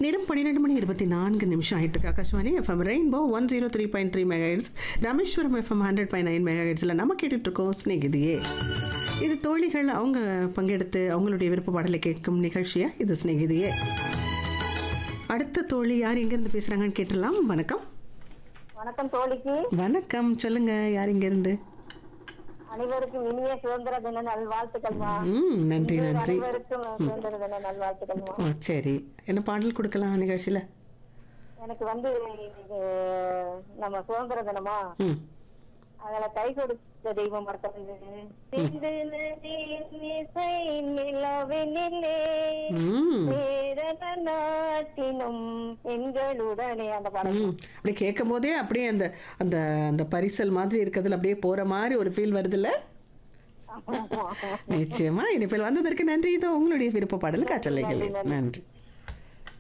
நேரம் பன்னிரெண்டு மணி இருபத்தி நான்கு நிமிஷம் ஆயிட்டு இருக்கு Akashvani FM rainbow one zero three point three megahertz Rameswaram FM hundred point nine மெகாஹெட்ஸில் நம்ம கேட்டுட்டு இருக்கோம் ஸ்நேகிதியே இது தோழிகள் அவங்க பங்கெடுத்து அவங்களுடைய விருப்ப பாடலை கேட்கும் நிகழ்ச்சியா இது ஸ்நேகிதியே அடுத்த தோழி யார் எங்கேருந்து பேசுகிறாங்கன்னு கேட்டுடலாம் வணக்கம் வணக்கம் தோழிக்கு வணக்கம் சொல்லுங்க யார் இங்கேருந்து அனைவருக்கும் இனிய சுதந்திர தின நல்வாழ்த்துக்கள்மா ம் நன்றி நன்றி அனைவருக்கும் சுதந்திர தின நல்வாழ்த்துக்கள்மா ஆ, சரி என்ன பாடல் கொடுக்கலாம் நிகழ்ச்சியில் எனக்கு வந்து இன்னைக்கு நம்ம சுதந்திர தினமா ம் அதுல கை கொடுத்த தெய்வம் மறக்கிறது சிந்து நதியின் இசை நிலவினிலே ம் பேரன நாட்டினும் பெண்களுடனே அந்த படம் ம் அப்படியே கேட்கும் போதே அப்படியே அந்த அந்த அந்த பரிசல் மாதிரி இருக்கிறதுல அப்படியே போற மாதிரி ஒரு ஃபீல் வருதுல்ல நிச்சயமா இனிமேல் வந்ததற்கு நன்றி இதோ உங்களுடைய விருப்ப பாடல் காற்றலைகள் நன்றி